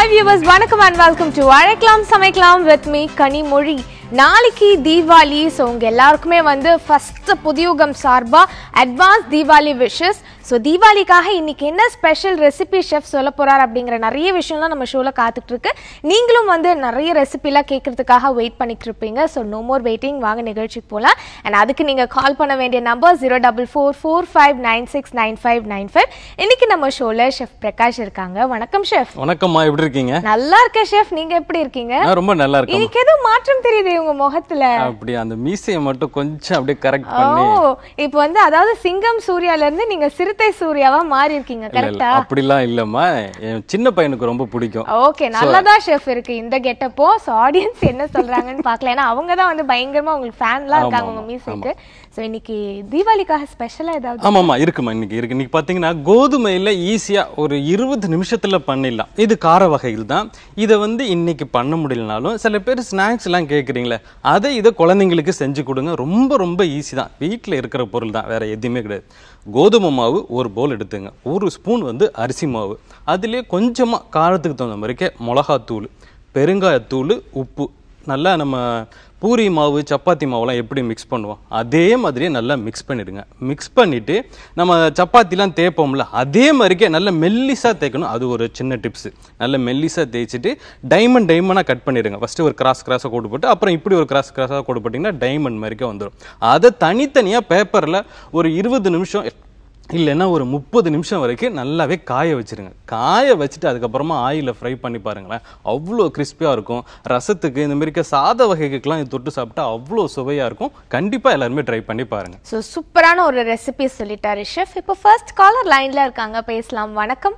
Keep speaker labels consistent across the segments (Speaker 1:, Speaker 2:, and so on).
Speaker 1: Hi viewers வணக்கம் and welcome to அழைக்கலாம் சமைக்கலாம் வித் மீ கனிமொழி நாளைக்கு தீபாவளி ஸோ உங்க எல்லாருக்குமே வந்து ஃபர்ஸ்ட் புதியுகம் சார்பா அட்வான்ஸ் தீபாவளி விஷஸ் ஸோ தீபாவளிக்காக இன்னைக்கு என்ன ஸ்பெஷல் ரெசிபி ஷெஃப் சொல்ல போறார் அப்படிங்கிற நிறைய விஷயம்லாம் நம்ம ஷோவில் காத்துட்டு இருக்கு நீங்களும் வந்து நிறைய ரெசிபிலாம் கேட்கறதுக்காக வெயிட் பண்ணிட்டு இருப்பீங்க ஸோ நோ மோர் வெயிட்டிங் வாங்க நிகழ்ச்சிக்கு போகலாம் அண்ட் அதுக்கு நீங்க கால் பண்ண வேண்டிய number zero double four four five nine six nine five nine five இன்னைக்கு நம்ம ஷோவில் ஷெஃப் பிரகாஷ் இருக்காங்க வணக்கம் ஷெஃப்
Speaker 2: வணக்கம்மா எப்படி இருக்கீங்க
Speaker 1: நல்லா இருக்கேன் ஷெஃப் நீங்க எப்படி இருக்கீங்க
Speaker 2: நான் ரொம்ப நல்லா இருக்கேன்
Speaker 1: இன்னைக்கு ஏதோ மாற்றம் தெரியுது உங்க முகத்துல
Speaker 2: அப்படி அந்த மீசையை மட்டும் கொஞ்சம் அப்படியே கரெக்ட்
Speaker 1: ஓ
Speaker 2: பண்ணி
Speaker 1: இப்போ வந்து அதாவது சிங்கம் சூர்யால இருந்து நீங்க சிறுத்தை சூர்யாவா மாறி இருக்கீங்க
Speaker 2: இல்ல, இல்ல,
Speaker 1: கரெக்டா
Speaker 2: அப்படிலாம் இல்லம்மா என் சின்ன பையனுக்கு ரொம்ப பிடிக்கும்
Speaker 1: ஓகே நல்லதா ஷெஃப் இருக்கு இந்த கெட்டப்போ ஸோ ஆடியன்ஸ் என்ன சொல்றாங்கன்னு பார்க்கல ஏன்னா அவங்க தான் வந்து பயங்கரமா உங்களுக்கு ஃபேன்லாம் இருக்காங்க உங்க மியூசிக்கு ஸோ இன்னைக்கு தீபாவளிக்காக ஸ்பெஷலா ஏதாவது
Speaker 2: ஆமாம்மா இருக்குமா இன்னைக்கு இருக்கு இன்னைக்கு பார்த்தீங்கன்னா கோதுமையில் ஈஸியாக ஒரு இருபது நிமிஷத்தில் பண்ணிடலாம் இது கார வகைகள் தான் இதை வந்து இன்னைக்கு பண்ண முடியலனாலும் சில பேர் ஸ்நாக்ஸ் எல்லாம் கேட்குறீங்களே அதை இதை குழந்தைங்களுக்கு செஞ்சு கொடுங்க ரொம்ப ரொம்ப ஈஸி தான் வீட்டில் இருக்கிற பொருள் தான் வேற எதுவுமே கிடையாது கோதுமை மாவு ஒரு போல் எடுத்துங்க ஒரு ஸ்பூன் வந்து அரிசி மாவு அதுலேயே கொஞ்சமாக காரத்துக்கு தகுந்த மாதிரிக்கே மிளகாத்தூள் பெருங்காயத்தூள் உப்பு நல்லா நம்ம பூரி மாவு சப்பாத்தி மாவுலாம் எப்படி மிக்ஸ் பண்ணுவோம் அதே மாதிரியே நல்லா மிக்ஸ் பண்ணிடுங்க மிக்ஸ் பண்ணிவிட்டு நம்ம சப்பாத்திலாம் தேய்ப்போம்ல அதே மாதிரிக்கே நல்ல மெல்லிஸாக தேய்க்கணும் அது ஒரு சின்ன டிப்ஸு நல்ல மெல்லிஸாக தேய்ச்சிட்டு டைமண்ட் டைமண்டாக கட் பண்ணிடுங்க ஃபஸ்ட்டு ஒரு கிராஸ் கிராஸாக கோடு போட்டு அப்புறம் இப்படி ஒரு கிராஸ் கிராஸாக கோடு போட்டிங்கன்னா டைமண்ட் மாதிரிக்கே வந்துடும் அதை தனித்தனியாக பேப்பரில் ஒரு இருபது நிமிஷம் இல்லைன்னா ஒரு முப்பது நிமிஷம் வரைக்கும் நல்லாவே காய வச்சிருங்க காய வச்சுட்டு அதுக்கப்புறமா ஆயிலில் ஃப்ரை பண்ணி பாருங்களேன் அவ்வளோ கிறிஸ்பியாக இருக்கும் ரசத்துக்கு இந்த மாதிரி சாத வகைகளுக்கெல்லாம் இது தொட்டு சாப்பிட்டா அவ்வளோ சுவையாக இருக்கும் கண்டிப்பாக எல்லாருமே ட்ரை பண்ணி பாருங்க
Speaker 1: ஸோ சூப்பரான ஒரு ரெசிபி சொல்லிட்டாரு ஷெஃப் இப்போ ஃபர்ஸ்ட் காலர் லைன்ல இருக்காங்க பேசலாம் வணக்கம்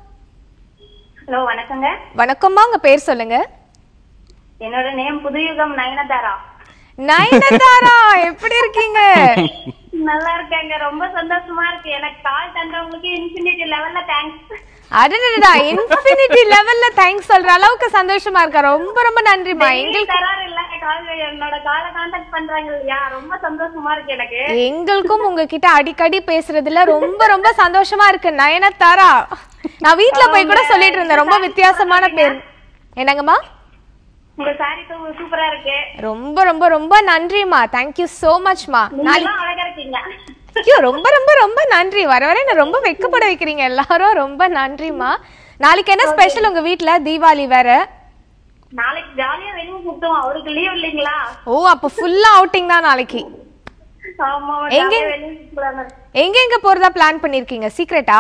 Speaker 3: ஹலோ வணக்கங்க
Speaker 1: வணக்கம்மா உங்க பேர் சொல்லுங்க
Speaker 3: என்னோட நேம் புதுயுகம் நயனதாரா
Speaker 1: நயனதாரா எப்படி இருக்கீங்க
Speaker 3: நல்லா இருக்கேங்க ரொம்ப சந்தோஷமா இருக்கு எனக்கு கால் தந்தவங்களுக்கு இன்ஃபினிட்டி லெவல்ல தேங்க்ஸ்
Speaker 1: அடடடா இன்ஃபினிட்டி லெவல்ல தேங்க்ஸ் சொல்ற அளவுக்கு சந்தோஷமா இருக்கா ரொம்ப ரொம்ப நன்றிமா எங்களுக்கு
Speaker 3: தராரு இல்ல கால் என்னோட காலை கான்டாக்ட் பண்றாங்க இல்லையா ரொம்ப சந்தோஷமா இருக்கு எனக்கு
Speaker 1: எங்களுக்கும் உங்ககிட்ட அடிக்கடி பேசுறதுல ரொம்ப ரொம்ப சந்தோஷமா இருக்கு நயனத்தாரா நான் வீட்ல போய் கூட சொல்லிட்டு இருந்தேன் ரொம்ப வித்தியாசமான பேர் என்னங்கம்மா
Speaker 3: உங்க சாரி சூப்பரா இருக்கு
Speaker 1: ரொம்ப ரொம்ப ரொம்ப நன்றிமா தேங்க்யூ சோ மச்மா
Speaker 3: நீங்களும் அழகா இருக்கீங்க
Speaker 1: ஐயோ ரொம்ப ரொம்ப ரொம்ப நன்றி வர வர என்ன ரொம்ப வெக்கப்பட வைக்கிறீங்க எல்லாரும் ரொம்ப நன்றிமா நாளைக்கு என்ன ஸ்பெஷல் உங்க வீட்ல தீபாவளி வேற
Speaker 3: நாளைக்கு ஜாலியா வெளியே சுத்தம் அவருக்கு லீவ் இல்லைங்களா
Speaker 1: ஓ அப்ப ஃபுல்லா அவுட்டிங் தான் நாளைக்கு
Speaker 3: ஆமா
Speaker 1: எங்க?
Speaker 3: ஜாலியா வெளியே சுத்தலாங்க
Speaker 1: எங்க எங்க போறதா பிளான் பண்ணிருக்கீங்க சீக்ரெட்டா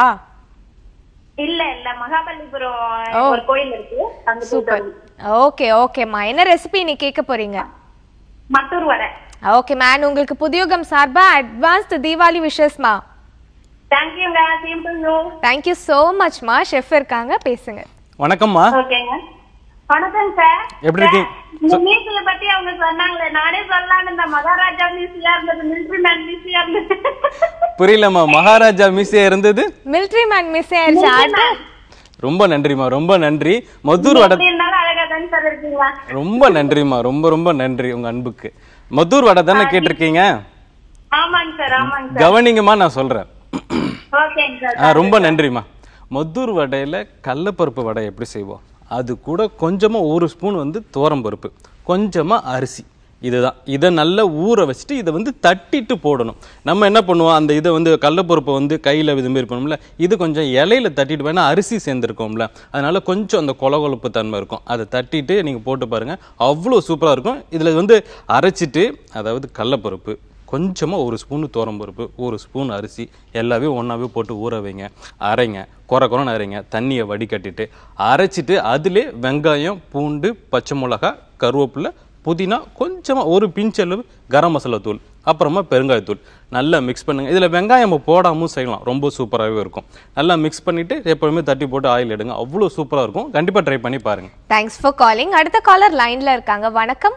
Speaker 3: இல்ல இல்ல மகாபலிபுரம்
Speaker 1: ஓ.
Speaker 3: ஒரு கோயில் இருக்கு அங்க
Speaker 1: சூப்பர் ஓகே ஓகேம்மா என்ன ரெசிபி நீ கேட்க போறீங்க
Speaker 3: மத்தூர் வடை
Speaker 1: ஓகே மேன் உங்களுக்கு புதியுகம் சார்பா அட்வான்ஸ்ட் தீபாவளி விஷஸ்மா
Speaker 3: தேங்க்யூங்க same to you
Speaker 1: thank you so மச்மா ஷெஃப் இருக்காங்க பேசுங்க
Speaker 2: வணக்கம்மா
Speaker 3: ஓகேங்க வணக்கம் சார்
Speaker 2: எப்படி இருக்கீங்க?
Speaker 3: இந்த நியூஸ்ல பத்தி அவங்க சொன்னாங்களே நானே சொல்லலாம்னு இந்த மகாராஜா நியூஸ்ல இருந்தது மிலிட்ரி மேன் நியூஸ்ல இருந்தது
Speaker 2: புரியலம்மா மகாராஜா மீசையா இருந்தது
Speaker 1: மிலிட்ரி மேன் மிஸ் ஆயிடுச்சு அது
Speaker 2: ரொம்ப நன்றிம்மா ரொம்ப நன்றி மதுர் வடை
Speaker 3: எப்படி இருந்தாலும் அழகா தான் சார் இருக்கீங்களா
Speaker 2: ரொம்ப நன்றிம்மா ரொம்ப ரொம்ப நன்றி உங்க அன்புக்கு மதுர் வடை தானே கேட்டிருக்கீங்க
Speaker 3: ஆமாங்க சார் ஆமாங்க சார்
Speaker 2: கவனிங்கம்மா நான் சொல்றேன்
Speaker 3: ஓகேங்க சார்
Speaker 2: ஆ ரொம்ப நன்றிம்மா மத்தூர் வடையில் கடலப்பருப்பு வடை எப்படி செய்வோம் அது கூட கொஞ்சமாக ஒரு ஸ்பூன் வந்து பருப்பு கொஞ்சமாக அரிசி இதுதான் இதை நல்லா ஊற வச்சுட்டு இதை வந்து தட்டிட்டு போடணும் நம்ம என்ன பண்ணுவோம் அந்த இதை வந்து கடலப்பருப்பை வந்து கையில் இது மாதிரி பண்ணோம்ல இது கொஞ்சம் இலையில தட்டிட்டு வேணா அரிசி சேர்ந்துருக்கோம்ல அதனால கொஞ்சம் அந்த கொலகொலப்பு தன்மை இருக்கும் அதை தட்டிட்டு நீங்கள் போட்டு பாருங்கள் அவ்வளோ சூப்பராக இருக்கும் இதில் வந்து அரைச்சிட்டு அதாவது கடலப்பருப்பு கொஞ்சமாக ஒரு ஸ்பூன் பருப்பு ஒரு ஸ்பூன் அரிசி எல்லாமே ஒன்றாவே போட்டு ஊற வைங்க அரைங்க குறை குறைன்னு அரைங்க தண்ணியை வடிகட்டிட்டு அரைச்சிட்டு அதிலே வெங்காயம் பூண்டு பச்சை மிளகா கருவேப்பிலை புதினா கொஞ்சமாக ஒரு பிஞ்சளவு கரம் மசாலா தூள் அப்புறமா பெருங்காயத்தூள் நல்லா மிக்ஸ் பண்ணுங்க இதில் வெங்காயம் நம்ம போடாமல் செய்யலாம் ரொம்ப சூப்பராகவே இருக்கும் நல்லா மிக்ஸ் பண்ணிவிட்டு எப்போவுமே தட்டி போட்டு ஆயில் எடுங்க அவ்வளோ சூப்பராக இருக்கும் கண்டிப்பாக ட்ரை பண்ணி பாருங்கள்
Speaker 1: தேங்க்ஸ் ஃபார் காலிங் அடுத்த காலர் லைன்ல இருக்காங்க வணக்கம்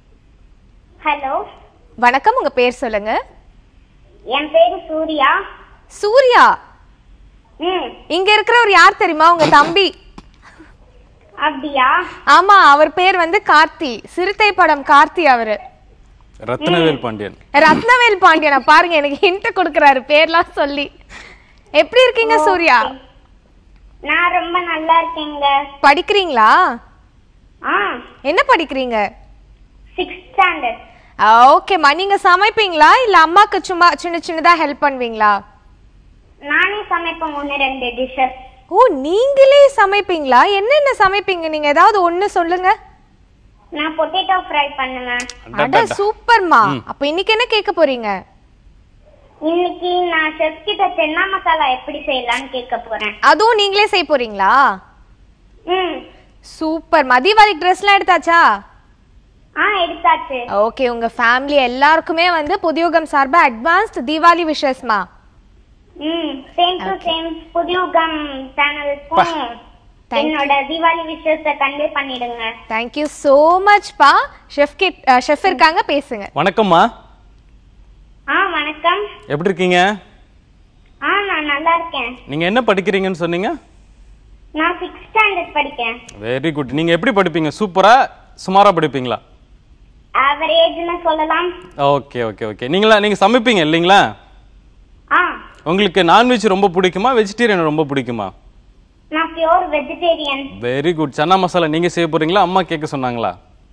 Speaker 3: ஹலோ
Speaker 1: வணக்கம் உங்க பேர் சொல்லுங்க
Speaker 3: என் பேரு சூர்யா
Speaker 1: சூர்யா
Speaker 3: ம்
Speaker 1: இங்க இருக்கிறவர் யார் தெரியுமா உங்க தம்பி
Speaker 3: அப்படியா
Speaker 1: ஆமா அவர் பேர் வந்து கார்த்தி சிறுத்தை படம் கார்த்தி அவரு
Speaker 2: ரத்னவேல் பாண்டியன்
Speaker 1: ரத்னவேல் பாண்டியனா பாருங்க எனக்கு ஹிண்ட் கொடுக்கறாரு பேர்லாம் சொல்லி எப்படி இருக்கீங்க சூர்யா
Speaker 3: நான் ரொம்ப நல்லா இருக்கேங்க
Speaker 1: படிக்கிறீங்களா
Speaker 3: ஆ
Speaker 1: என்ன படிக்கிறீங்க
Speaker 3: சிக்ஸ்த் ஸ்டாண்டர்ட்
Speaker 1: ஓகேம்மா நீங்க சமைப்பீங்களா இல்ல அம்மாக்கு சும்மா சின்ன சின்னதா ஹெல்ப் பண்ணுவீங்களா
Speaker 3: நானே சமைப்பேன் ஒன்று ரெண்டு டிஷ்ஷஸ்
Speaker 1: ஓ நீங்களே சமைப்பீங்களா என்னென்ன சமைப்பீங்க நீங்க ஏதாவது ஒண்ணு சொல்லுங்க
Speaker 3: நான் பொட்டேட்டோ ஃப்ரை பண்ணுவேன்
Speaker 1: அட
Speaker 2: அடடா.
Speaker 1: சூப்பர்மா அப்ப இன்னைக்கு என்ன கேட்க போறீங்க
Speaker 3: இன்னைக்கு நான் செஃப் கிட்ட சென்னா மசாலா எப்படி செய்யலாம்னு கேட்க போறேன்
Speaker 1: அதுவும் நீங்களே செய்ய போறீங்களா
Speaker 3: ம்
Speaker 1: சூப்பர் தீபாவளிக்கு ட்ரெஸ்லாம் எடுத்தாச்சா
Speaker 3: ஆ எடுத்தாச்சு
Speaker 1: ஓகே உங்க ஃபேமிலி எல்லாருக்குமே வந்து புதியுகம் சார்பா அட்வான்ஸ்ட் தீபாவளி விஷஸ்மா
Speaker 3: ம் சேம் டு சேம் புதியுகம் சேனலுக்கும்
Speaker 1: Thank
Speaker 3: என்னோட தீபாவளி விஷயத்தை கன்வே பண்ணிடுங்க
Speaker 1: தேங்க்யூ ஸோ மச் பா ஷெஃப் கிட் ஷெஃப் இருக்காங்க பேசுங்க
Speaker 2: வணக்கம்மா
Speaker 3: ஆ வணக்கம்
Speaker 2: எப்படி இருக்கீங்க
Speaker 3: ஆ நான் நல்லா இருக்கேன்
Speaker 2: நீங்க என்ன படிக்கிறீங்கன்னு சொன்னீங்க
Speaker 3: நான் சிக்ஸ்த் ஸ்டாண்டர்ட் படிக்கேன்
Speaker 2: வெரி குட் நீங்க எப்படி படிப்பீங்க சூப்பரா சுமாரா படிப்பீங்களா
Speaker 3: ஆவரேஜ்னு சொல்லலாம்
Speaker 2: ஓகே ஓகே ஓகே நீங்களா நீங்க சமைப்பீங்க இல்லைங்களா
Speaker 3: ஆ
Speaker 2: உங்களுக்கு நான்வெஜ் ரொம்ப பிடிக்குமா வெஜிடேரியன் ரொம்ப பிடிக்குமா
Speaker 3: நான் pure vegetarian
Speaker 2: very good chana masala நீங்க செய்ய போறீங்களா அம்மா கேட்க சொன்னாங்களா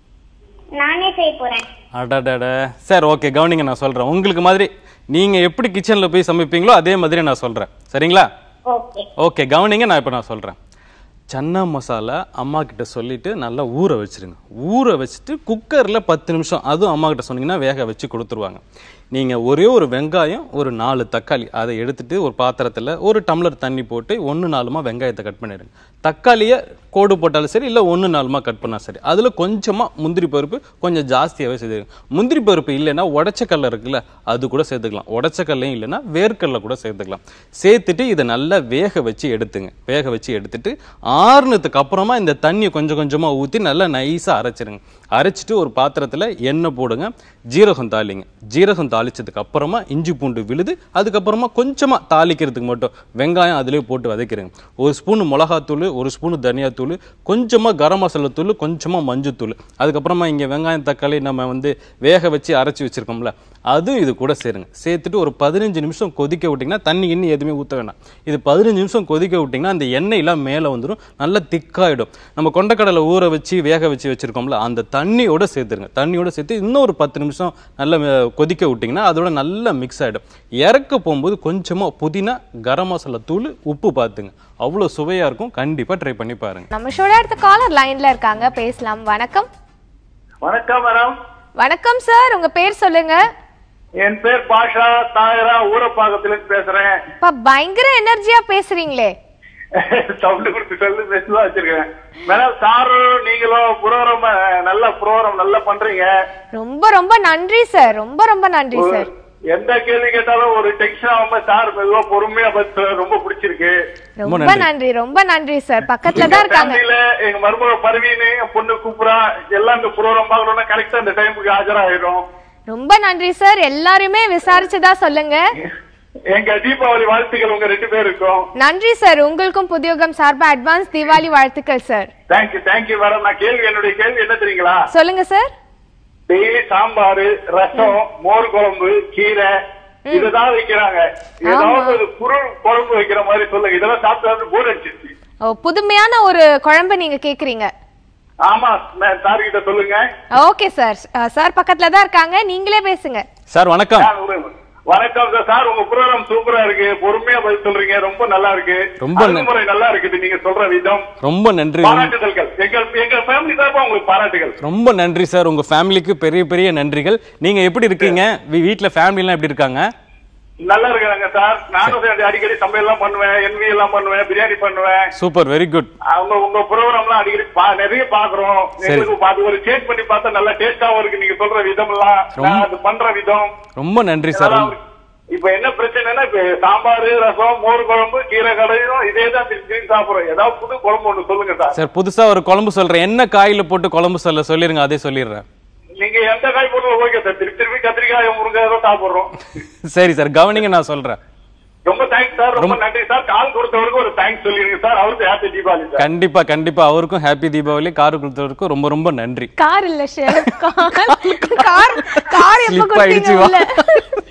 Speaker 3: நானே செய்ய போறேன்
Speaker 2: அடடட சார் ஓகே கவனிங்க நான் சொல்றேன் உங்களுக்கு மாதிரி நீங்க எப்படி கிச்சன்ல போய் சமைப்பீங்களோ அதே மாதிரி நான் சொல்றேன் சரிங்களா
Speaker 3: ஓகே
Speaker 2: ஓகே கவனிங்க நான் இப்போ நான் சொல்கிறேன் சன்னா மசாலா அம்மா கிட்ட சொல்லிட்டு நல்லா ஊற வச்சிருங்க ஊற வச்சுட்டு குக்கரில் பத்து நிமிஷம் அதுவும் அம்மா கிட்ட சொன்னீங்கன்னா வேக வச்சு கொடுத்துருவாங்க நீங்கள் ஒரே ஒரு வெங்காயம் ஒரு நாலு தக்காளி அதை எடுத்துட்டு ஒரு பாத்திரத்தில் ஒரு டம்ளர் தண்ணி போட்டு ஒன்று நாலுமா வெங்காயத்தை கட் பண்ணிடுங்க தக்காளியை கோடு போட்டாலும் சரி இல்லை ஒன்று நாலுமா கட் பண்ணால் சரி அதில் கொஞ்சமாக முந்திரி பருப்பு கொஞ்சம் ஜாஸ்தியாகவே சேர்த்துக்கங்க முந்திரி பருப்பு இல்லைன்னா உடச்சக்கல்ல இருக்குல்ல அது கூட சேர்த்துக்கலாம் உடச்சக்கல்லையும் இல்லைன்னா வேர்க்கடலை கூட சேர்த்துக்கலாம் சேர்த்துட்டு இதை நல்லா வேக வச்சு எடுத்துங்க வேக வச்சு எடுத்துட்டு ஆறுனதுக்கு அப்புறமா இந்த தண்ணியை கொஞ்சம் கொஞ்சமாக ஊற்றி நல்லா நைஸாக அரைச்சிருங்க அரைச்சிட்டு ஒரு பாத்திரத்தில் எண்ணெய் போடுங்க ஜீரகம் தாளிங்க ஜீரகம் தாளிச்சதுக்கு அப்புறமா இஞ்சி பூண்டு விழுது அதுக்கப்புறமா கொஞ்சமாக தாளிக்கிறதுக்கு மட்டும் வெங்காயம் அதிலே போட்டு வதக்கிடுங்க ஒரு ஸ்பூன் மிளகாத்தூள் ஒரு ஸ்பூன் தனியாத்தூள் கொஞ்சமாக கரம் மசாலா தூள் கொஞ்சமாக மஞ்சத்தூள் அதுக்கப்புறமா இங்கே வெங்காயம் தக்காளி நம்ம வந்து வேக வச்சு அரைச்சி வச்சிருக்கோம்ல அதுவும் இது கூட சேருங்க சேர்த்துட்டு ஒரு பதினஞ்சு நிமிஷம் கொதிக்க விட்டிங்கன்னா தண்ணி இன்னும் எதுவுமே ஊற்ற வேண்டாம் இது பதினஞ்சு நிமிஷம் கொதிக்க விட்டிங்கன்னா அந்த எண்ணெயெல்லாம் மேலே வந்துடும் நல்லா திக்காயிடும் நம்ம கொண்டக்கடலை ஊற வச்சு வேக வச்சு வச்சிருக்கோம்ல அந்த தண்ணியோட சேர்த்துருங்க தண்ணியோட சேர்த்து இன்னும் ஒரு பத்து நிமிஷம் நல்லா மே- கொதிக்க விட்டிங்கன்னா அதோட நல்லா மிக்ஸ் ஆகிடும் இறக்க போகும்போது கொஞ்சமாக புதினா கரம் மசாலா தூள் உப்பு பார்த்துங்க அவ்வளோ சுவையாக இருக்கும் கண்டிப்பாக ட்ரை பண்ணி பாருங்க
Speaker 1: நம்ம ஷோட அடுத்த காலர் லைன்ல இருக்காங்க பேசலாம் வணக்கம்
Speaker 4: வணக்கம் மேடம்
Speaker 1: வணக்கம் சார் உங்க பேர் சொல்லுங்க
Speaker 4: என் பேர் பாஷா தாயரா ஊரப்பாக்கத்திலிருந்து பேசுறேன்
Speaker 1: இப்ப பயங்கர எனர்ஜியா பேசுறீங்களே
Speaker 4: சவுண்ட் கொடுத்து சொல்லி மெஸ்ல வச்சிருக்கேன் மேடம் சாரும் நீங்களும் புரோகிராம் நல்ல புரோகிராம் நல்லா பண்றீங்க
Speaker 1: ரொம்ப ரொம்ப நன்றி சார் ரொம்ப ரொம்ப நன்றி
Speaker 4: ஒரு-
Speaker 1: சார்
Speaker 4: எந்த கேள்வி கேட்டாலும் ஒரு டென்ஷன் ஆகாம சார் மெதுவா பொறுமையா பதில் ரொம்ப பிடிச்சிருக்கு
Speaker 1: ரொம்ப
Speaker 2: நன்றி.
Speaker 1: நன்றி ரொம்ப நன்றி சார் பக்கத்துல தான் இருக்காங்க
Speaker 4: ஃபேமிலியில எங்க மருமக பருவின்னு என் பொண்ணு கூப்பிடா எல்லாம் இந்த புரோகிராம் பாக்கணும்னா கரெக்டா இந்த டைமுக்கு ஆஜராயிடும்
Speaker 1: ரொம்ப நன்றி சார் எல்லாருமே விசாரிச்சதா சொல்லுங்க
Speaker 4: எங்க தீபாவளி வாழ்த்துக்கள் உங்க ரெண்டு பேருக்கும்
Speaker 1: நன்றி சார் உங்களுக்கும் புதியோகம் சார்பா அட்வான்ஸ் தீபாவளி வாழ்த்துக்கள் சார்
Speaker 4: தேங்க்யூ தேங்க்யூ மேடம் நான் கேள்வி என்னுடைய கேள்வி என்ன தெரியுங்களா
Speaker 1: சொல்லுங்க சார்
Speaker 4: டெய்லி சாம்பார் ரசம் மோர் குழம்பு கீரை இதுதான் வைக்கிறாங்க ஏதாவது ஒரு குருள் குழம்பு வைக்கிற மாதிரி சொல்லுங்க இதெல்லாம் சாப்பிட்டு போர் அடிச்சிருச்சு
Speaker 1: ஓ புதுமையான ஒரு குழம்பு நீங்க கேக்குறீங்க
Speaker 4: ஆமா சார் கிட்ட சொல்லுங்க
Speaker 1: ஓகே சார் சார் பக்கத்துல தான் இருக்காங்க நீங்களே பேசுங்க
Speaker 2: சார் வணக்கம்
Speaker 4: சார், ஒரு- வணக்கம் சார் சார் உங்க ப்ரோக்ராம் சூப்பரா இருக்கு பொறுமையா பதில் சொல்றீங்க ரொம்ப நல்லா இருக்கு
Speaker 2: ரொம்ப நன்றி.
Speaker 4: அணுகுமுறை நல்லா இருக்குது நீங்க சொல்ற விதம்
Speaker 2: ரொம்ப நன்றி ரொம்ப-
Speaker 4: பாராட்டுதல்கள் எங்கள் எங்க ஃபேமிலி சார்பா உங்களுக்கு பாராட்டுகள்
Speaker 2: ரொம்ப நன்றி சார் உங்க ஃபேமிலிக்கு பெரிய பெரிய நன்றிகள் நீங்க எப்படி இருக்கீங்க வீ- வீட்ல ஃபேமிலி எல்லாம் எப்படி இருக்காங்க
Speaker 4: நல்லா இருக்கிறாங்க சார் நானும் சார் அடிக்கடி சமையல் எல்லாம் பண்ணுவேன் என்வி எல்லாம் பண்ணுவேன் பிரியாணி பண்ணுவேன்
Speaker 2: சூப்பர் வெரி குட்
Speaker 4: அவங்க உங்க ப்ரோக்ராம்லாம் அடிக்கடி பா- நிறைய பாக்குறோம் எங்களுக்கு பார்த்து ஒரு சேஞ்ச் பண்ணி பார்த்தா நல்லா டேஸ்டாவும் இருக்கு நீங்க சொல்ற விதம் எல்லாம் நான் அது பண்ற விதம்
Speaker 2: ரொம்ப நன்றி சார்
Speaker 4: இதெல்லாம் இப்ப என்ன பிரச்சனைனா இப்ப சாம்பார் ரசம் மோர் குழம்பு கீரை கடையும் இதே தான் திருப்பி திருப்பி சாப்பிடுறோம் ஏதாவது புது குழம்பு ஒண்ணு சொல்லுங்க சார்
Speaker 2: சார் புதுசா ஒரு குழம்பு சொல்றேன் என்ன காயில போட்டு குழம்பு சொல்ல சொல்லிருங்க அதே சொல்லிடுறேன்
Speaker 4: நீங்க எந்த காய் போட்டு ஓகே சார் திருப்பி திருப்பி கத்திரிக்காய் முருங்காய் ஏதோ சாப்பிடுறோம்
Speaker 2: சரி சார் கவனிங்க நான் சொல்றேன்
Speaker 4: ரொம்ப தேங்க்ஸ் சார் ரொம்ப நன்றி சார் கால் கொடுத்தவருக்கு ஒரு தேங்க்ஸ் சொல்லிருங்க சார் அவருக்கு ஹாப்பி தீபாவளி சார்
Speaker 2: கண்டிப்பா கண்டிப்பா அவருக்கும் ஹாப்பி தீபாவளி காரு கொடுத்தவருக்கும் ரொம்ப ரொம்ப நன்றி
Speaker 1: கார் இல்ல ஷெஃப் கார் கார் கார் எப்ப
Speaker 2: Slip ஆயிடுச்சு,
Speaker 1: கொடுத்தீங்க
Speaker 2: வா.
Speaker 1: உள்ள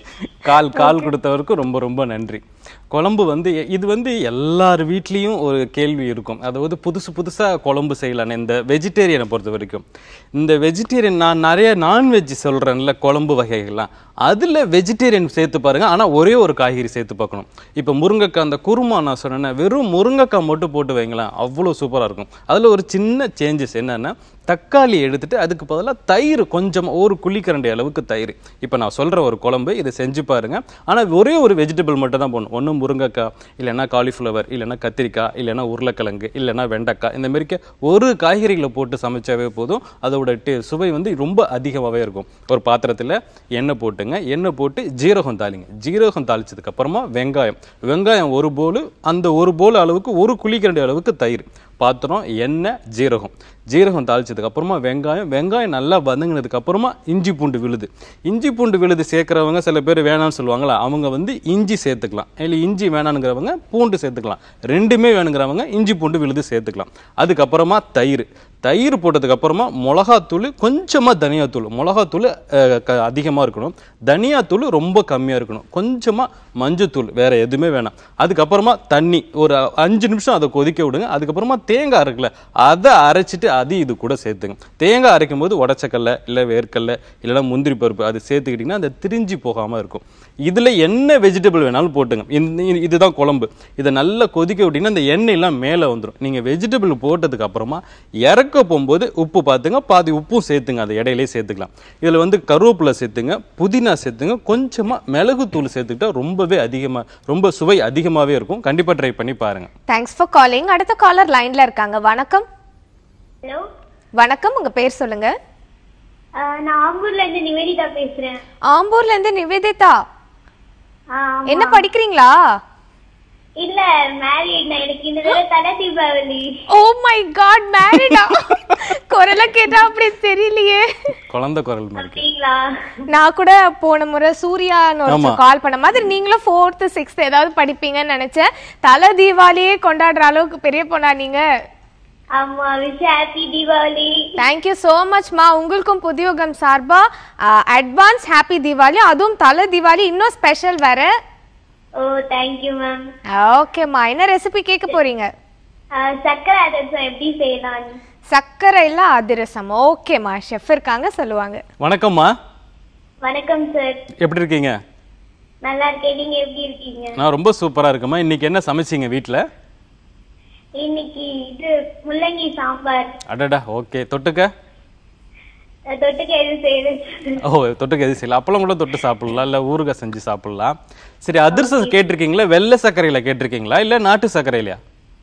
Speaker 2: கால் கால் கொடுத்தவருக்கு ரொம்ப ரொம்ப நன்றி குழம்பு வந்து எ- இது வந்து எல்லார் வீட்லேயும் ஒரு கேள்வி இருக்கும் அதாவது புதுசு புதுசாக குழம்பு செய்யலான்னு இந்த வெஜிடேரியனை பொறுத்த வரைக்கும் இந்த வெஜிடேரியன் நான் நிறைய நான்வெஜ் சொல்கிறேன்ல குழம்பு வகைகள்லாம் அதில் வெஜிடேரியன் சேர்த்து பாருங்க ஆனால் ஒரே ஒரு காய்கறி சேர்த்து பார்க்கணும் இப்போ முருங்கைக்காய் அந்த குருமா நான் சொன்னேன் வெறும் முருங்கைக்காய் மட்டும் போட்டு வைங்களேன் அவ்வளோ சூப்பராக இருக்கும் அதில் ஒரு சின்ன சேஞ்சஸ் என்னன்னா தக்காளி எடுத்துட்டு அதுக்கு பதிலாக தயிர் கொஞ்சம் ஒரு குழிக்கரண்டி அளவுக்கு தயிர் இப்போ நான் சொல்கிற ஒரு குழம்பு இதை செஞ்சு பாருங்க ஆனால் ஒரே ஒரு வெஜிடபிள் மட்டும் தான் போடணும் ஒன்று முருங்கைக்காய் இல்லைன்னா காலிஃப்ளவர் இல்லைன்னா கத்திரிக்காய் இல்லைன்னா உருளைக்கிழங்கு இல்லைன்னா வெண்டைக்காய் இந்த மாதிரிக்க ஒரு காய்கறிகளை போட்டு சமைச்சாவே போதும் அதோட டே சுவை வந்து ரொம்ப அதிகமாகவே இருக்கும் ஒரு பாத்திரத்தில் எண்ணெய் போட்டுங்க எண்ணெய் போட்டு ஜீரகம் தாளிங்க ஜீரகம் தாளிச்சதுக்கு அப்புறமா வெங்காயம் வெங்காயம் ஒரு போல் அந்த ஒரு போல் அளவுக்கு ஒரு குழிக்கரண்டி அளவுக்கு தயிர் பாத்திரம் எண்ணெய் ஜீரகம் ஜீரகம் தாளிச்சதுக்கு அப்புறமா வெங்காயம் வெங்காயம் நல்லா வதங்கினதுக்கு அப்புறமா இஞ்சி பூண்டு விழுது இஞ்சி பூண்டு விழுது சேர்க்குறவங்க சில பேர் வேணாம்னு சொல்லுவாங்களா அவங்க வந்து இஞ்சி சேர்த்துக்கலாம் இல்லை இஞ்சி வேணானுங்கிறவங்க பூண்டு சேர்த்துக்கலாம் ரெண்டுமே வேணுங்கிறவங்க இஞ்சி பூண்டு விழுது சேர்த்துக்கலாம் அதுக்கப்புறமா தயிர் தயிர் போட்டதுக்கு அப்புறமா மிளகாத்தூள் கொஞ்சமாக தனியாத்தூள் மிளகாத்தூள் அதிகமாக இருக்கணும் தனியாத்தூள் ரொம்ப கம்மியாக இருக்கணும் கொஞ்சமாக மஞ்சத்தூள் வேற எதுவுமே வேணாம் அதுக்கப்புறமா தண்ணி ஒரு அஞ்சு நிமிஷம் அதை கொதிக்க விடுங்க அதுக்கப்புறமா தேங்காய் இருக்குல்ல அதை அரைச்சிட்டு அது இது கூட சேர்த்துங்க தேங்காய் அரைக்கும் போது உடச்சக்கல்ல இல்லை வேர்க்கல்ல இல்லைன்னா முந்திரி பருப்பு அது சேர்த்துக்கிட்டிங்கன்னா அந்த திரிஞ்சு போகாமல் இருக்கும் இதில் என்ன வெஜிடபிள் வேணாலும் போட்டுங்க இந்த இது- இதுதான் குழம்பு இதை நல்லா கொதிக்க விட்டிங்கன்னா அந்த எண்ணெயெல்லாம் மேலே வந்துடும் நீங்கள் வெஜிடபிள் போட்டதுக்கு அப்புறமா இறக்க போகும்போது உப்பு பார்த்துங்க பாதி உப்பும் சேர்த்துங்க அதை இடையிலே சேர்த்துக்கலாம் இதில் வந்து கருவேப்பிலை சேர்த்துங்க புதினா சேர்த்துங்க கொஞ்சமாக மிளகுத்தூள் சேர்த்துக்கிட்டா ரொம்பவே அதிகமாக ரொம்ப சுவை அதிகமாகவே இருக்கும் கண்டிப்பாக ட்ரை பண்ணி பாருங்கள்
Speaker 1: தேங்க்ஸ் ஃபார் காலிங் அடுத்த காலர் லைன்ல இருக்காங்க வணக்கம்
Speaker 3: ஹலோ
Speaker 1: வணக்கம் உங்க பேர் சொல்லுங்க
Speaker 3: நான் ஆம்பூர்ல இருந்து நிவேதிதா பேசுறேன்
Speaker 1: ஆம்பூர்ல இருந்து நிவேதிதா
Speaker 3: ஆ, ஆமா.
Speaker 1: என்ன படிக்கிறீங்களா
Speaker 3: இல்ல மேரிட் நான் எனக்கு இந்த தடவை தலை தீபாவளி
Speaker 1: ஓ மை காட் மேரிடா குரலை கேட்டா அப்படி தெரியலையே
Speaker 2: குழந்தை குரல் மாதிரி
Speaker 3: அப்படிங்களா
Speaker 1: நான் கூட போன முறை சூர்யான்னு
Speaker 2: ஆமா.
Speaker 1: ஒரு கால் பண்ண மாதிரி நீங்களும் ஃபோர்த்து சிக்ஸ்த் ஏதாவது படிப்பீங்கன்னு நினைச்சேன் தலை தீபாவளியே கொண்டாடுற அளவுக்கு பெரிய பொண்ணா நீங்க
Speaker 3: ஆமா wish happy Deepavali
Speaker 1: thank you so மச்மா உங்களுக்கும் புதியுகம் சார்பா அட்வான்ஸ் ஹாப்பி தீபாவளி அதுவும் தலை தீபாவளி இன்னும் ஸ்பெஷல் வேற
Speaker 3: ஓ தேங்க்யூ மேம்
Speaker 1: ஓகேம்மா என்ன ரெசிபி கேட்க போறீங்க
Speaker 3: சக்கரை அதிரசம் எப்படி செய்யலாம்
Speaker 1: சர்க்கரைல அதிரசம் ஓகேம்மா ஷெஃப் இருக்காங்க சொல்லுவாங்க
Speaker 2: வணக்கம்மா
Speaker 3: வணக்கம் சார்
Speaker 2: எப்படி இருக்கீங்க
Speaker 3: நல்லா இருக்கேன் நீங்க எப்படி இருக்கீங்க
Speaker 2: நான் ரொம்ப சூப்பராக இருக்கேம்மா இன்னைக்கு என்ன சமைச்சீங்க வீட்டில்
Speaker 3: இன்னைக்கு இது முள்ளங்கி சாம்பார்
Speaker 2: அடடா ஓகே தொட்டுக்க
Speaker 3: அஹ் தொட்டுக்க எதுவும் செய்யல
Speaker 2: ஓ தொட்டுக்க எது செய்யலாம் அப்பளம் கூட தொட்டு சாப்பிடலாம் இல்லை ஊறுகாய் செஞ்சு சாப்பிடலாம் சரி அதிரசம் கேட்டிருக்கீங்களா வெள்ளை சர்க்கரையில கேட்டிருக்கீங்களா இல்லை நாட்டு சர்க்கரையிலையா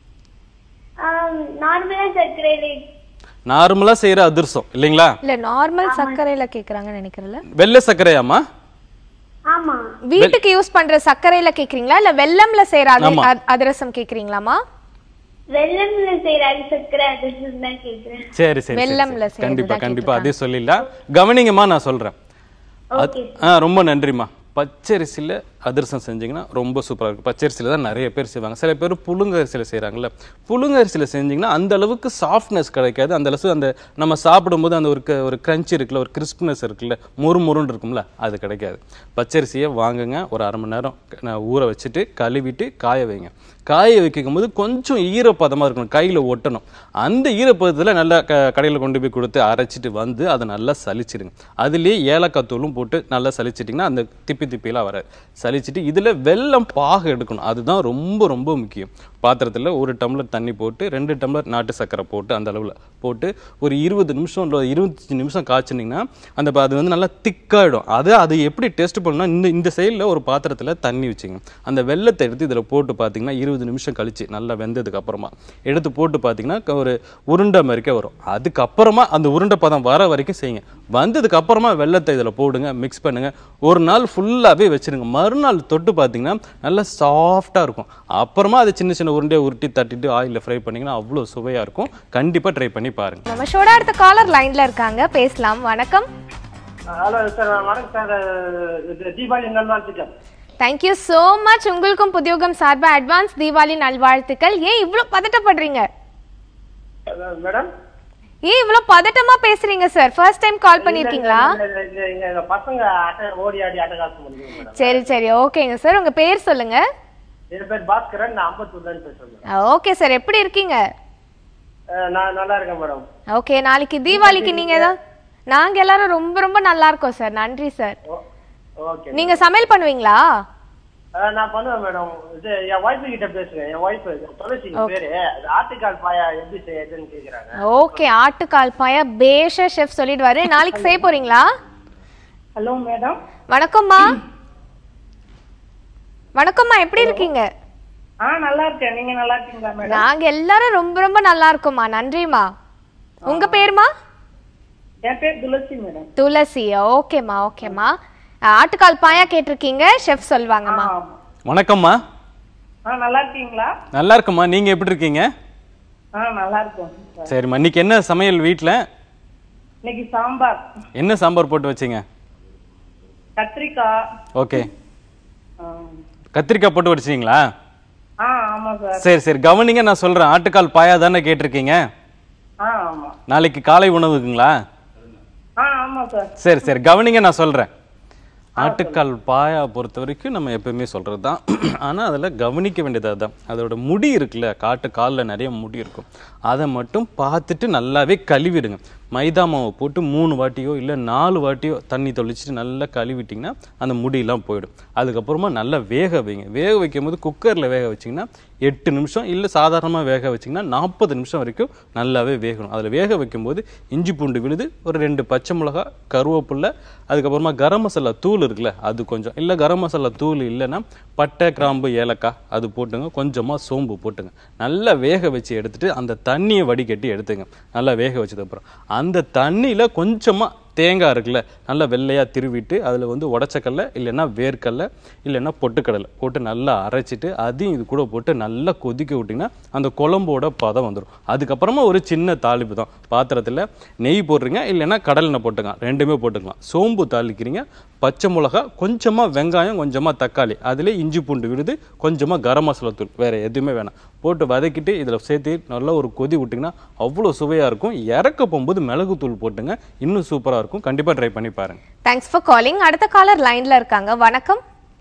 Speaker 3: நார்மலா சர்க்கரையில
Speaker 2: நார்மலாக செய்கிற அதிரசம் இல்லைங்களா
Speaker 1: இல்ல நார்மல் சர்க்கரையில கேக்குறாங்கன்னு நினைக்கிறேன்ல
Speaker 2: வெள்ளை சர்க்கரையாம்மா
Speaker 3: ஆமா
Speaker 1: வீட்டுக்கு யூஸ் பண்ற சர்க்கரையில கேக்குறீங்களா இல்ல வெல்லம்ல செய்யற அதி-
Speaker 2: ஆமா.
Speaker 1: அ- அதிரசம் கேக்குறீங்களாமா
Speaker 3: வெள்ளம்ல செய்யற சர்க்கரை அதிரசம் தான் கேக்குறேன்
Speaker 2: சரி சரி, சரி
Speaker 1: வெல்லம்ல
Speaker 2: சரி கண்டிப்பா
Speaker 1: செய்யறதுதான்
Speaker 2: கண்டிப்பா அதே சொல்லிடலாம் கவனிங்கம்மா நான் சொல்றேன் அது- ஆ ரொம்ப நன்றிம்மா பச்சரிசியில் அதிரசம் செஞ்சீங்கன்னா ரொம்ப சூப்பராக இருக்கும் பச்சரிசியில் தான் நிறைய பேர் செய்வாங்க சில பேர் புழுங்க அரிசியில் செய்கிறாங்கல்ல புழுங்க அரிசியில் செஞ்சிங்கன்னா அந்த அளவுக்கு சாஃப்ட்னஸ் கிடைக்காது அந்த அளவுக்கு அந்த நம்ம சாப்பிடும்போது அந்த ஒரு க- ஒரு கிரன்ச் இருக்குல்ல ஒரு கிறிஸ்ப்னஸ் இருக்குல்ல முறு முருன்னு இருக்கும்ல அது கிடைக்காது பச்சரிசியை வாங்குங்க ஒரு அரை மணி நேரம் க- நான் ஊற வச்சுட்டு கழுவிட்டு காய வைங்க காய வைக்கும் போது கொஞ்சம் ஈரப்பதமாக இருக்கணும் கையில் ஒட்டணும் அந்த ஈரப்பதத்தில் நல்லா க கடையில் கொண்டு போய் கொடுத்து அரைச்சிட்டு வந்து அதை நல்லா சலிச்சிடுங்க அதுலேயே ஏலக்காய் தூளும் போட்டு நல்லா சலிச்சிட்டிங்கன்னா அந்த திப்பி திப்பிலாம் வராது சலிச்சிட்டு இதில் வெல்லம் பாகு எடுக்கணும் அதுதான் ரொம்ப ரொம்ப முக்கியம் பாத்திரத்தில் ஒரு டம்ளர் தண்ணி போட்டு ரெண்டு டம்ளர் நாட்டு சர்க்கரை போட்டு அந்த அளவில் போட்டு ஒரு இருபது நிமிஷம் இல்லை இருபத்தஞ்சி நிமிஷம் காய்ச்சினிங்கன்னா அந்த ப- அது வந்து நல்லா திக்காயிடும் அது அது எப்படி டேஸ்ட் பண்ணணும்னா இந்த இந்த சைடில் ஒரு பாத்திரத்தில் தண்ணி வச்சுங்க அந்த வெள்ளத்தை எடுத்து இதில் போட்டு பார்த்தீங்கன்னா இருபது நிமிஷம் கழிச்சு நல்லா வெந்ததுக்கு அப்புறமா எடுத்து போட்டு பார்த்தீங்கன்னா க- ஒரு உருண்டை மாதிரிக்கே வரும் அதுக்கப்புறமா அந்த உருண்டை பதம் வர வரைக்கும் செய்யுங்க வந்ததுக்கு அப்புறமா வெள்ளத்தை இதில் போடுங்க மிக்ஸ் பண்ணுங்க ஒரு நாள் ஃபுல்லாகவே வச்சிருங்க மறுநாள் தொட்டு பார்த்தீங்கன்னா நல்லா சாஃப்டாக இருக்கும் அப்புறமா அதை சின்ன சின்ன உருண்டையை உருட்டி தட்டிட்டு ஆயிலில் ஃப்ரை பண்ணிங்கன்னா அவ்வளோ சுவையாக இருக்கும் கண்டிப்பாக ட்ரை பண்ணி பாருங்க
Speaker 1: நம்ம ஷோட அடுத்த காலர் லைன்ல இருக்காங்க பேசலாம் வணக்கம்
Speaker 5: ஹலோ சார் வணக்கம் சார் இது தீபாவளி நல்வாழ்த்துக்கள்
Speaker 1: தேங்க்யூ so மச் உங்களுக்கும் புதியோகம் சார்பா அட்வான்ஸ் தீபாவளி நல்வாழ்த்துக்கள் ஏன் இவ்ளோ பதட்டப்படுறீங்க
Speaker 5: அஹ் மேடம்
Speaker 1: ஏன் இவ்வளவு பதட்டமா பேசுறீங்க சார் ஃபர்ஸ்ட் டைம் கால் பண்ணிருக்கீங்களா
Speaker 5: இல்ல, இல்ல, இல்ல, இங்க எங்க பசங்க அட்டை ஓடி ஆடி அட்டகாசம் பண்ணுங்க மேடம்
Speaker 1: சரி சரி ஓகேங்க சார் உங்க பேர் சொல்லுங்க
Speaker 5: என் பேர் பாஸ்கரன் நான் அம்பத்தூர்ல இருந்து பேசுறேன் மேடம்
Speaker 1: ஓகே சார் எப்படி இருக்கீங்க
Speaker 5: அஹ், நான் நல்லா இருக்கேன் மேடம்
Speaker 1: ஓகே நாளைக்கு தீபாவளிக்கு நீங்க ஏதாவது நாங்க எல்லாரும் ரொம்ப ரொம்ப நல்லா இருக்கோம் சார் நன்றி சார்
Speaker 5: ஓ- ஓகே
Speaker 1: நீங்க சமையல் பண்ணுவீங்களா
Speaker 5: அஹ், நான் பண்ணுவேன் மேடம் இது என் ஒய்ஃபு கிட்ட பேசுறேன் என் ஒய்ஃப் துளசி பேரு அது ஆட்டுக்கால் பாயா எப்படி செய்யுதுன்னு கேக்குறாங்க
Speaker 1: ஓகே ஆட்டுக்கால் பாயா பேஷா ஷெஃப் சொல்லிடுவாரு நாளைக்கு செய்ய போறீங்களா
Speaker 3: ஹலோ மேடம்
Speaker 1: வணக்கம்மா வணக்கம்மா எப்படி இருக்கீங்க
Speaker 3: ஆ நல்லா இருக்கேன் நீங்க நல்லா இருக்கீங்களா மேடம்
Speaker 1: நாங்க எல்லாரும் ரொம்ப ரொம்ப நல்லா இருக்கோம்மா நன்றிம்மா உங்க பேருமா
Speaker 3: என் பேர் துளசி மேடம்
Speaker 1: துளசி ஓகேம்மா ஓகேம்மா ஆட்டுக்கால் பாயா கேட்டிருக்கீங்க ஷெஃப் சொல்லுவாங்கம்மா
Speaker 2: வணக்கம்மா
Speaker 3: ஆ நல்லா இருக்கீங்களா
Speaker 2: நல்லா இருக்கும்மா நீங்க எப்படி இருக்கீங்க
Speaker 3: ஆ நல்லா இருக்கோம்
Speaker 2: சரிம்மா இன்னைக்கு என்ன சமையல் வீட்ல
Speaker 3: இன்னைக்கு சாம்பார்
Speaker 2: என்ன சாம்பார் போட்டு வச்சீங்க
Speaker 3: கத்திரிக்காய்
Speaker 2: ஓகே
Speaker 3: ஆ.
Speaker 2: கத்திரிக்காய் போட்டு வச்சிங்களா
Speaker 3: ஆ ஆமா சார்
Speaker 2: சரி சரி கவனிங்க நான் சொல்றேன் ஆட்டுக்கால் பாயா தானே கேட்டிருக்கீங்க
Speaker 3: ஆ ஆமா
Speaker 2: நாளைக்கு காலை உணவுக்குங்களா
Speaker 3: ஆ ஆமா சார்
Speaker 2: சரி சரி கவனிங்க நான் சொல்றேன் ஆட்டுக்கால் பாயா பொறுத்த வரைக்கும் நம்ம எப்பயுமே சொல்றது தான் ஆனால் அதில் கவனிக்க வேண்டியது தான் அதோட முடி இருக்குல்ல காட்டு காலில் நிறைய முடி இருக்கும் அதை மட்டும் பார்த்துட்டு நல்லாவே கழுவிடுங்க மைதா மாவை போட்டு மூணு வாட்டியோ இல்லை நாலு வாட்டியோ தண்ணி தொளிச்சிட்டு நல்லா கழுவிட்டிங்கன்னா அந்த முடியெல்லாம் போயிடும் அதுக்கப்புறமா நல்லா வேக வைங்க வேக வைக்கும் போது குக்கரில் வேக வச்சிங்கன்னா எட்டு நிமிஷம் இல்லை சாதாரணமாக வேக வச்சிங்கன்னா நாற்பது நிமிஷம் வரைக்கும் நல்லாவே வேகணும் அதில் வேக வைக்கும்போது இஞ்சி பூண்டு விழுது ஒரு ரெண்டு பச்சை மிளகா கருவேப்பில்லை அதுக்கப்புறமா கரம் மசாலா தூள் இருக்குல்ல அது கொஞ்சம் இல்லை கரம் மசாலா தூள் இல்லைன்னா பட்டை கிராம்பு ஏலக்காய் அது போட்டுங்க கொஞ்சமாக சோம்பு போட்டுங்க நல்லா வேக வச்சு எடுத்துட்டு அந்த தண்ணியை வடிகட்டி எடுத்துங்க நல்லா வேக வச்சதுக்கப்புறம் அந்த தண்ணியில் கொஞ்சமாக தேங்காய் இருக்குல்ல நல்லா வெள்ளையாக திருவிட்டு அதில் வந்து உடச்சக்கல்ல இல்லைன்னா வேர்க்கடலை இல்லைன்னா பொட்டுக்கடலை போட்டு நல்லா அரைச்சிட்டு அதையும் இது கூட போட்டு நல்லா கொதிக்க விட்டிங்கன்னா அந்த குழம்போட பதம் வந்துடும் அதுக்கப்புறமா ஒரு சின்ன தாளிப்பு தான் பாத்திரத்தில் நெய் போடுறீங்க இல்லைன்னா கடலெண்ணெய் போட்டுக்கலாம் ரெண்டுமே போட்டுக்கலாம் சோம்பு தாளிக்கிறீங்க பச்சை மிளகா கொஞ்சமாக வெங்காயம் கொஞ்சமாக தக்காளி அதில் இஞ்சி பூண்டு விழுது கொஞ்சமாக கரம் மசாலா தூள் வேறு எதுவுமே வேணாம் போட்டு வதக்கிட்டு இதில் சேர்த்து நல்லா ஒரு கொதி விட்டிங்கன்னா அவ்வளோ சுவையாக இருக்கும் இறக்க போகும்போது மிளகு தூள் போட்டுங்க இன்னும் சூப்பராக இருக்கும் கண்டிப்பாக ட்ரை பண்ணி பாருங்க
Speaker 1: தேங்க்ஸ் ஃபார் காலிங் அடுத்த காலர் லைன்ல இருக்காங்க வணக்கம்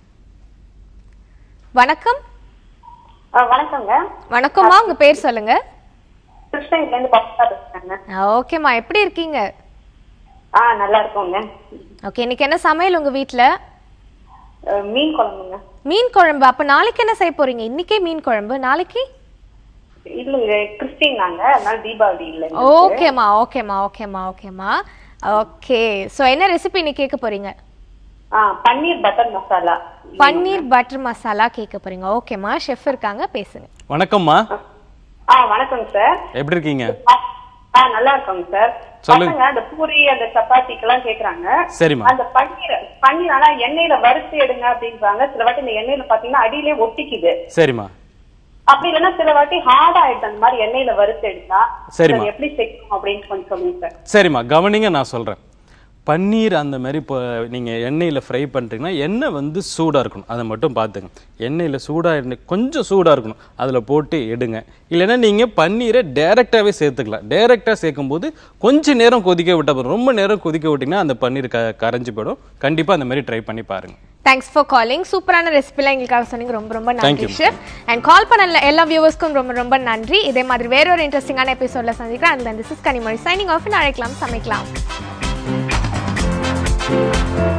Speaker 1: வணக்கம்
Speaker 6: வணக்கங்க
Speaker 1: வணக்கம்மா உங்க பேர் சொல்லுங்க
Speaker 6: கிருஷ்ணகிரில இருந்து பப்பா பேசுறேங்க
Speaker 1: ஓகேம்மா எப்படி இருக்கீங்க
Speaker 6: ஆ நல்லா இருக்கோங்க
Speaker 1: ஓகே இன்னைக்கு என்ன சமையல் உங்க வீட்ல
Speaker 6: அஹ், மீன் குழம்புங்க
Speaker 1: மீன் குழம்பு அப்ப நாளைக்கு என்ன செய்ய போறீங்க இன்னைக்கே மீன் குழம்பு நாளைக்கு
Speaker 6: இல்லைங்க கிறிஸ்டின் நாங்க அதனால தீபாவளி இல்ல
Speaker 1: ஓகேம்மா ஓகேம்மா ஓகேம்மா ஓகேம்மா ஓகே சோ என்ன ரெசிபி இன்னைக்கு கேட்க போறீங்க
Speaker 6: ஆ பன்னீர் பட்டர் மசாலா
Speaker 1: பன்னீர் பட்டர் மசாலா கேட்க போறீங்க ஓகேம்மா ஷெஃப் இருக்காங்க பேசுங்க
Speaker 2: வணக்கம்மா
Speaker 6: ஆ வணக்கம் சார்
Speaker 2: எப்படி இருக்கீங்க
Speaker 6: ஆ நல்லா இருக்கோங்க சார்
Speaker 2: சொல்லுங்க.
Speaker 6: பசங்க அந்த பூரி அந்த சப்பாத்திக்கெல்லாம் கேக்குறாங்க
Speaker 2: சரிம்மா
Speaker 6: அந்த பன்னீர் பன்னீர் ஆனா எண்ணெயில வறுத்து எடுங்க அப்படின்றாங்க சில வாட்டி இந்த எண்ணெயில பாத்தீங்கன்னா அடியிலே ஒட்டிக்குது
Speaker 2: சரிம்மா
Speaker 6: அப்படி இல்லைன்னா சில வாட்டி ஹார்ட் ஆயிடுது அந்த மாதிரி எண்ணெயில வறுத்து எடுத்தா
Speaker 2: சரிம்மா.
Speaker 6: அது எப்படி செய்யணும் அப்படின்னு கொஞ்சம் சொல்லுங்க சார்
Speaker 2: சரிம்மா கவனிங்க நான் சொல்கிறேன் பன்னீர் அந்த மாதிரி இப்போ நீங்கள் எண்ணெயில் ஃப்ரை பண்ணுறீங்கன்னா எண்ணெய் வந்து சூடாக இருக்கணும் அதை மட்டும் பார்த்துங்க எண்ணெயில் சூடாக எண்ணெய் கொஞ்சம் சூடாக இருக்கணும் அதில் போட்டு எடுங்க இல்லைன்னா நீங்கள் பன்னீரை டேரெக்டாகவே சேர்த்துக்கலாம் டேரெக்டாக சேர்க்கும்போது கொஞ்சம் நேரம் கொதிக்க விட்ட போதும் ரொம்ப நேரம் கொதிக்க விட்டிங்கன்னா அந்த பன்னீர் க கரைஞ்சு போயிடும் கண்டிப்பாக அந்த மாதிரி ட்ரை பண்ணி பாருங்கள்
Speaker 1: தேங்க்ஸ் ஃபார் காலிங் சூப்பரான ரெசிபிலாம் எங்களுக்காக சொன்னீங்க ரொம்ப ரொம்ப
Speaker 2: Thank
Speaker 1: நன்றி
Speaker 2: you.
Speaker 1: ஷெஃப் அண்ட் கால் பண்ண எல்லா- எல்லா வியூவர்ஸ்க்கும் ரொம்ப ரொம்ப நன்றி இதே மாதிரி வேற ஒரு இன்ட்ரெஸ்டிங்கான எபிசோட்ல சந்திக்கிறேன் அதுல this is Kanimozhi signing off அழைக்கலாம் சமைக்கலாம்